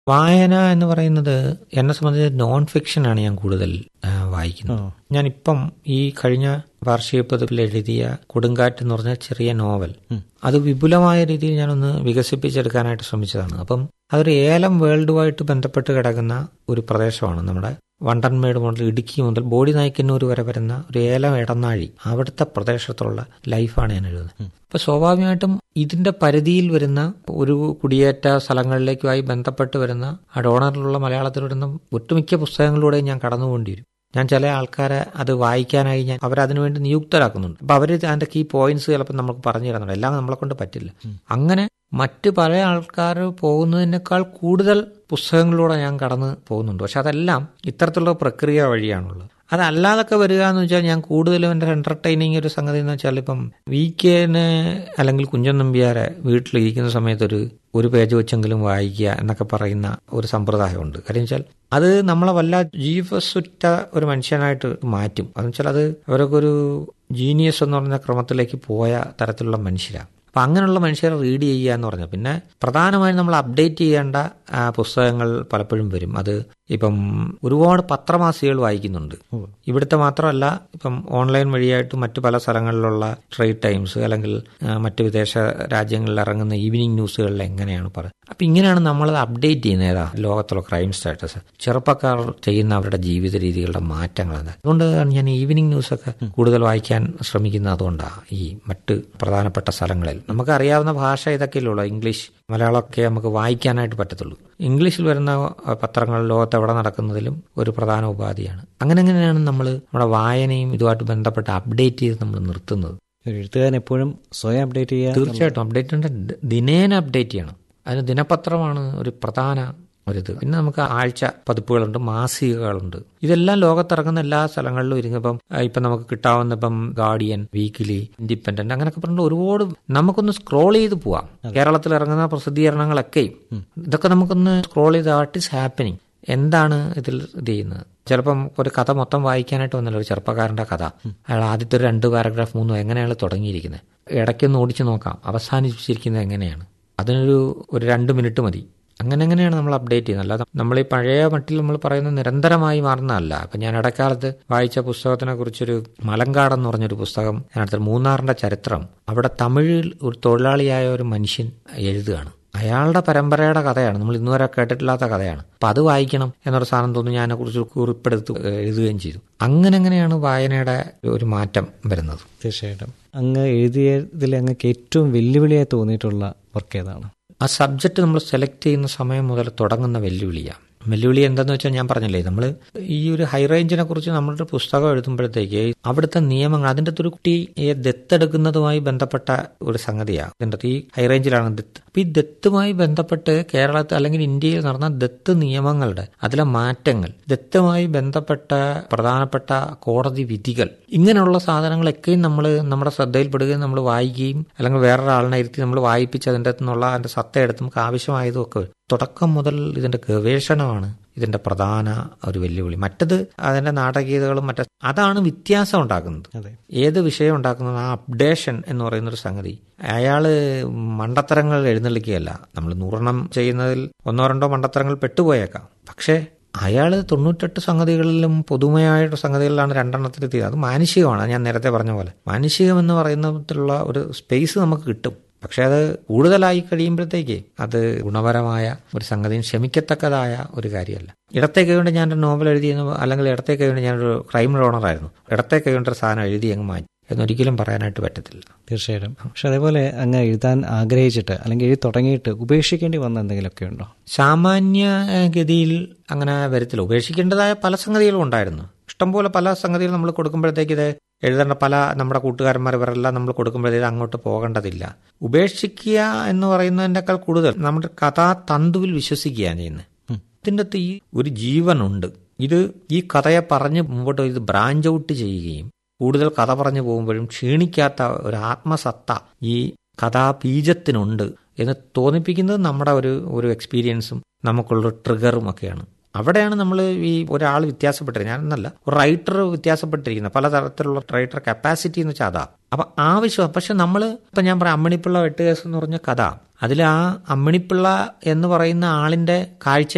വായന എന്ന് പറയുന്നത് എന്നെ സംബന്ധിച്ച് നോൺ ഫിക്ഷനാണ് ഞാൻ കൂടുതൽ ആ, വായിക്കുന്നത് ഞാനിപ്പം ഈ കഴിഞ്ഞ വാർഷിക പതിപ്പിൽ എഴുതിയ കൊടുങ്കാറ്റ് എന്ന് പറഞ്ഞ ചെറിയ നോവൽ അത് വിപുലമായ രീതിയിൽ ഞാനൊന്ന് വികസിപ്പിച്ചെടുക്കാനായിട്ട് ശ്രമിച്ചതാണ് അപ്പം അതൊരു ഏലം വേൾഡുമായിട്ട് ബന്ധപ്പെട്ട് കിടക്കുന്ന ഒരു പ്രദേശമാണ് നമ്മുടെ വണ്ടൻമേട് മുതൽ ഇടുക്കി മുതൽ ബോഡി നായ്ക്കന്നൂർ വരെ വരുന്ന ഒരു ഏലം ഇടനാഴി അവിടുത്തെ പ്രദേശത്തുള്ള ലൈഫാണ് ഞാൻ എഴുതുന്നത് അപ്പൊ സ്വാഭാവികമായിട്ടും ഇതിന്റെ പരിധിയിൽ വരുന്ന ഒരു കുടിയേറ്റ സ്ഥലങ്ങളിലേക്കുമായി ബന്ധപ്പെട്ട് വരുന്ന ആ ഡോണറിലുള്ള മലയാളത്തിൽ വരുന്ന ഒട്ടുമിക്ക പുസ്തകങ്ങളിലൂടെയും ഞാൻ കടന്നുകൊണ്ടിരും ഞാൻ ചില ആൾക്കാരെ അത് വായിക്കാനായി ഞാൻ അവരതിനു വേണ്ടി നിയുക്തരാക്കുന്നുണ്ട് അപ്പൊ അവര് അതിന്റെ കീ പോയിന്റ്സ് ചിലപ്പോൾ നമുക്ക് പറഞ്ഞു തരുന്നുണ്ട് എല്ലാം നമ്മളെ കൊണ്ട് പറ്റില്ല അങ്ങനെ മറ്റ് പല ആൾക്കാർ പോകുന്നതിനേക്കാൾ കൂടുതൽ പുസ്തകങ്ങളിലൂടെ ഞാൻ കടന്ന് പോകുന്നുണ്ട് പക്ഷെ അതെല്ലാം ഇത്തരത്തിലുള്ള പ്രക്രിയ വഴിയാണുള്ളത് അതല്ലാതൊക്കെ വരിക എന്ന് വെച്ചാൽ ഞാൻ കൂടുതലും എൻ്റെ എന്റർടൈനിങ് ഒരു സംഗതി എന്ന് വെച്ചാൽ ഇപ്പം വി കെന് അല്ലെങ്കിൽ കുഞ്ചൻ നമ്പ്യാരെ വീട്ടിലിരിക്കുന്ന സമയത്ത് ഒരു ഒരു പേജ് വെച്ചെങ്കിലും വായിക്കുക എന്നൊക്കെ പറയുന്ന ഒരു സമ്പ്രദായമുണ്ട് കാര്യം വെച്ചാൽ അത് നമ്മളെ വല്ല ജീവസുറ്റ ഒരു മനുഷ്യനായിട്ട് മാറ്റും അതെന്ന് വെച്ചാൽ അത് അവരൊക്കെ ഒരു ജീനിയസ് എന്ന് പറഞ്ഞ ക്രമത്തിലേക്ക് പോയ തരത്തിലുള്ള മനുഷ്യരാണ് അപ്പം അങ്ങനെയുള്ള മനുഷ്യരെ റീഡ് ചെയ്യുക എന്ന് പറഞ്ഞു പിന്നെ പ്രധാനമായും നമ്മൾ അപ്ഡേറ്റ് ചെയ്യേണ്ട ആ, പുസ്തകങ്ങൾ പലപ്പോഴും വരും അത് ഇപ്പം ഒരുപാട് പത്രമാസികകൾ വായിക്കുന്നുണ്ട് ഇവിടുത്തെ മാത്രമല്ല ഇപ്പം ഓൺലൈൻ വഴിയായിട്ട് മറ്റു പല സ്ഥലങ്ങളിലുള്ള ട്രേഡ് ടൈംസ് അല്ലെങ്കിൽ ആ, മറ്റ് വിദേശ രാജ്യങ്ങളിൽ ഇറങ്ങുന്ന ഈവനിങ് ന്യൂസുകളിൽ എങ്ങനെയാണ് പറയുന്നത് അപ്പം ഇങ്ങനെയാണ് നമ്മൾ അപ്ഡേറ്റ് ചെയ്യുന്നത് ഏതാ ലോകത്തുള്ള ക്രൈം സ്റ്റാറ്റസ് ചെറുപ്പക്കാർ ചെയ്യുന്ന അവരുടെ ജീവിത രീതികളുടെ മാറ്റങ്ങൾ എന്താ അതുകൊണ്ടാണ് ഞാൻ ഈവനിങ് ന്യൂസൊക്കെ കൂടുതൽ വായിക്കാൻ ശ്രമിക്കുന്നത് അതുകൊണ്ടാണ് ഈ മറ്റ് പ്രധാനപ്പെട്ട സ്ഥലങ്ങളിൽ നമുക്ക് അറിയാവുന്ന ഭാഷ ഇതൊക്കെയല്ലേ ഉള്ളൂ ഇംഗ്ലീഷ് മലയാളമൊക്കെ നമുക്ക് വായിക്കാനായിട്ട് പറ്റത്തുള്ളൂ ഇംഗ്ലീഷിൽ വരുന്ന അഹ്, പത്രങ്ങൾ ലോകത്ത് എവിടെ നടക്കുന്നതിലും ഒരു പ്രധാന ഉപാധിയാണ് അങ്ങനെ അങ്ങനെയാണ് നമ്മൾ നമ്മുടെ വായനയും ഇതുമായിട്ട് ബന്ധപ്പെട്ട് അപ്ഡേറ്റ് ചെയ്ത് നമ്മൾ നിർത്തുന്നത് ഒരു എഴുത്തുകാരൻ എപ്പോഴും സ്വയം അപ്ഡേറ്റ് ചെയ്യുക തീർച്ചയായിട്ടും അപ്ഡേറ്റ് ഉണ്ട് ദ- ദിനേന അപ്ഡേറ്റ് ചെയ്യണം അതിന് ദിനപത്രമാണ് ഒരു പ്രധാന ഒരിത് പിന്നെ നമുക്ക് ആഴ്ച പതിപ്പുകളുണ്ട് മാസികകളുണ്ട് ഇതെല്ലാം ലോകത്തിറങ്ങുന്ന എല്ലാ സ്ഥലങ്ങളിലും ഇരുന്ന് ഇപ്പം ആ, ഇപ്പം നമുക്ക് കിട്ടാവുന്ന ഇപ്പം ഗാർഡിയൻ വീക്കിലി ഇൻഡിപെൻഡന്റ് അങ്ങനെയൊക്കെ പറഞ്ഞിട്ട് ഒരുപാട് നമുക്കൊന്ന് സ്ക്രോൾ ചെയ്ത് പോവാം കേരളത്തിൽ ഇറങ്ങുന്ന പ്രസിദ്ധീകരണങ്ങളൊക്കെയും ഇതൊക്കെ നമുക്കൊന്ന് സ്ക്രോൾ ചെയ്ത് വാട്ട് ഇസ് ഹാപ്പനിങ് എന്താണ് ഇതിൽ ഇത് ചെയ്യുന്നത് ചിലപ്പം ഒരു കഥ മൊത്തം വായിക്കാനായിട്ട് വന്നല്ലോ ഒരു ചെറുപ്പക്കാരന്റെ കഥ അയാൾ ആദ്യത്തെ ഒരു രണ്ട് പാരഗ്രാഫ് മൂന്നോ എങ്ങനെയാണ് തുടങ്ങിയിരിക്കുന്നത് ഇടയ്ക്കൊന്ന് ഓടിച്ചു നോക്കാം അവസാനിപ്പിച്ചിരിക്കുന്നത് എങ്ങനെയാണ് അതിനൊരു ഒരു രണ്ട് മിനിറ്റ് മതി അങ്ങനെ അങ്ങനെയാണ് നമ്മൾ അപ്ഡേറ്റ് ചെയ്യുന്നത് അല്ലാതെ നമ്മൾ ഈ പഴയ മട്ടിൽ നമ്മൾ പറയുന്നത് നിരന്തരമായി മാറുന്നതല്ല അപ്പം ഞാൻ ഇടക്കാലത്ത് വായിച്ച പുസ്തകത്തിനെ കുറിച്ചൊരു മലങ്കാട് എന്ന് പറഞ്ഞൊരു പുസ്തകം ഞാനടുത്ത മൂന്നാറിന്റെ ചരിത്രം അവിടെ തമിഴിൽ ഒരു തൊഴിലാളിയായ ഒരു മനുഷ്യൻ എഴുതുകയാണ് അയാളുടെ പരമ്പരയുടെ കഥയാണ് നമ്മൾ ഇന്നുവരെ കേട്ടിട്ടില്ലാത്ത കഥയാണ് അപ്പൊ അത് വായിക്കണം എന്നൊരു സാധനം തോന്നി ഞാൻ അതിനെക്കുറിച്ച് കുറിപ്പെടുത്ത് എഴുതുകയും ചെയ്തു അങ്ങനെ അങ്ങനെയാണ് വായനയുടെ ഒരു മാറ്റം വരുന്നത് തീർച്ചയായിട്ടും അങ്ങ് എഴുതിയതിൽ അങ്ങക്ക് ഏറ്റവും വെല്ലുവിളിയായി തോന്നിയിട്ടുള്ള വർക്ക് ഏതാണ് ആ സബ്ജക്റ്റ് നമ്മൾ സെലക്ട് ചെയ്യുന്ന സമയം മുതൽ തുടങ്ങുന്ന വെല്ലുവിളിയാണ് വെല്ലുവിളി എന്താന്ന് വെച്ചാൽ ഞാൻ പറഞ്ഞില്ലേ നമ്മൾ ഈ ഒരു ഹൈ റേഞ്ചിനെ കുറിച്ച് നമ്മളുടെ പുസ്തകം എഴുതുമ്പോഴത്തേക്ക് അവിടുത്തെ നിയമങ്ങൾ അതിൻ്റെ ഒരു കുട്ടിയെ ദത്തെടുക്കുന്നതുമായി ബന്ധപ്പെട്ട ഒരു സംഗതിയാണ് ഇതിൻ്റെ ഈ ഹൈ റേഞ്ചിലാണ് ദത്ത് അപ്പൊ ഈ ദത്തുമായി ബന്ധപ്പെട്ട് കേരളത്തിൽ അല്ലെങ്കിൽ ഇന്ത്യയിൽ നടന്ന ദത്ത് നിയമങ്ങളുടെ അതിലെ മാറ്റങ്ങൾ ദത്തുമായി ബന്ധപ്പെട്ട പ്രധാനപ്പെട്ട കോടതി വിധികൾ ഇങ്ങനെയുള്ള സാധനങ്ങളൊക്കെയും നമ്മൾ നമ്മുടെ ശ്രദ്ധയിൽപ്പെടുകയും നമ്മൾ വായിക്കുകയും അല്ലെങ്കിൽ വേറൊരാളിനെ ഇരുത്തി നമ്മൾ വായിപ്പിച്ച് അതിൻ്റെ അകത്തുനിന്നുള്ള അതിൻ്റെ സത്ത എടുത്ത് നമുക്ക് ആവശ്യമായതും ഒക്കെ വരും. തുടക്കം മുതൽ ഇതിന്റെ ഗവേഷണമാണ് ഇതിന്റെ പ്രധാന ഒരു വെല്ലുവിളി മറ്റത് അതിന്റെ നാടകീയതകളും മറ്റ അതാണ് വ്യത്യാസം ഉണ്ടാക്കുന്നത് അതെ ഏത് വിഷയം ഉണ്ടാക്കുന്നത് ആ അപ്ഡേഷൻ എന്ന് പറയുന്ന ഒരു സംഗതി അയാള് മണ്ടത്തരങ്ങൾ എഴുന്നള്ളിക്കുകയല്ല നമ്മൾ നൂറെണ്ണം ചെയ്യുന്നതിൽ ഒന്നോ രണ്ടോ മണ്ടത്തരങ്ങൾ പെട്ടുപോയേക്കാം പക്ഷേ അയാൾ തൊണ്ണൂറ്റെട്ട് സംഗതികളിലും പൊതുമയായിട്ട് സംഗതികളിലാണ് രണ്ടെണ്ണത്തിൽ എത്തിയത് അത് മാനുഷികമാണ് ഞാൻ നേരത്തെ പറഞ്ഞ പോലെ മാനുഷികം എന്ന് പറയുന്നതിലുള്ള ഒരു സ്പേസ് നമുക്ക് കിട്ടും പക്ഷെ അത് കൂടുതലായി കഴിയുമ്പോഴത്തേക്ക് അത് ഗുണപരമായ ഒരു സംഗതിയും ക്ഷമിക്കത്തക്കതായ ഒരു കാര്യമല്ല ഇടത്തെ കൈകൊണ്ട് ഞാനൊരു നോവൽ എഴുതിയെന്ന് അല്ലെങ്കിൽ ഇടത്തെ കൈകൊണ്ട് ഞാനൊരു ക്രൈം റോണറായിരുന്നു ഇടത്തെ കൈകൊണ്ട് ഒരു സാധനം എഴുതി അങ്ങ് മാറ്റി എന്നൊരിക്കലും പറയാനായിട്ട് പറ്റത്തില്ല തീർച്ചയായിട്ടും പക്ഷെ അതേപോലെ അങ്ങ് എഴുതാൻ ആഗ്രഹിച്ചിട്ട് അല്ലെങ്കിൽ എഴുതി തുടങ്ങിയിട്ട് ഉപേക്ഷിക്കേണ്ടി വന്ന എന്തെങ്കിലുമൊക്കെ ഉണ്ടോ സാമാന്യ ഏഹ്, ഗതിയിൽ അങ്ങനെ വരത്തില്ല ഉപേക്ഷിക്കേണ്ടതായ പല സംഗതികളും ഉണ്ടായിരുന്നു ഇഷ്ടംപോലെ പല സംഗതികൾ നമ്മൾ കൊടുക്കുമ്പോഴത്തേക്ക് ഇത് എഴുതേണ്ട പല നമ്മുടെ കൂട്ടുകാരന്മാർ ഇവരെല്ലാം നമ്മൾ കൊടുക്കുമ്പോഴത്തേക്ക് അങ്ങോട്ട് പോകേണ്ടതില്ല ഉപേക്ഷിക്കുക എന്ന് പറയുന്നതിനേക്കാൾ കൂടുതൽ നമ്മുടെ കഥാതന്തുവിൽ വിശ്വസിക്കുകയാണ് ചെയ്യുന്നത് ഇതിൻ്റെ അകത്ത് ഈ ഒരു ജീവനുണ്ട് ഇത് ഈ കഥയെ പറഞ്ഞ് മുമ്പോട്ട് ഇത് ബ്രാഞ്ച് ഔട്ട് ചെയ്യുകയും കൂടുതൽ കഥ പറഞ്ഞു പോകുമ്പോഴും ക്ഷീണിക്കാത്ത ഒരു ആത്മസത്ത ഈ കഥാബീജത്തിനുണ്ട് എന്ന് തോന്നിപ്പിക്കുന്നത് നമ്മുടെ ഒരു ഒരു എക്സ്പീരിയൻസും നമുക്കുള്ള ട്രിഗറും ഒക്കെയാണ് അവിടെയാണ് നമ്മൾ ഈ ഒരാൾ വ്യത്യാസപ്പെട്ടിരിക്കുന്നത് ഞാനെന്നല്ല ഒരു റൈറ്റർ വ്യത്യാസപ്പെട്ടിരിക്കുന്നത് പലതരത്തിലുള്ള റൈറ്റർ കപ്പാസിറ്റി എന്ന് വെച്ചാൽ അതാ അപ്പൊ ആവശ്യം പക്ഷെ നമ്മൾ ഇപ്പൊ ഞാൻ പറയാം അമ്മിണിപ്പിള്ള വെട്ടുകേസ് എന്ന് പറഞ്ഞ കഥ അതിൽ ആ അമ്മിണിപ്പിള്ള എന്ന് പറയുന്ന ആളിന്റെ കാഴ്ച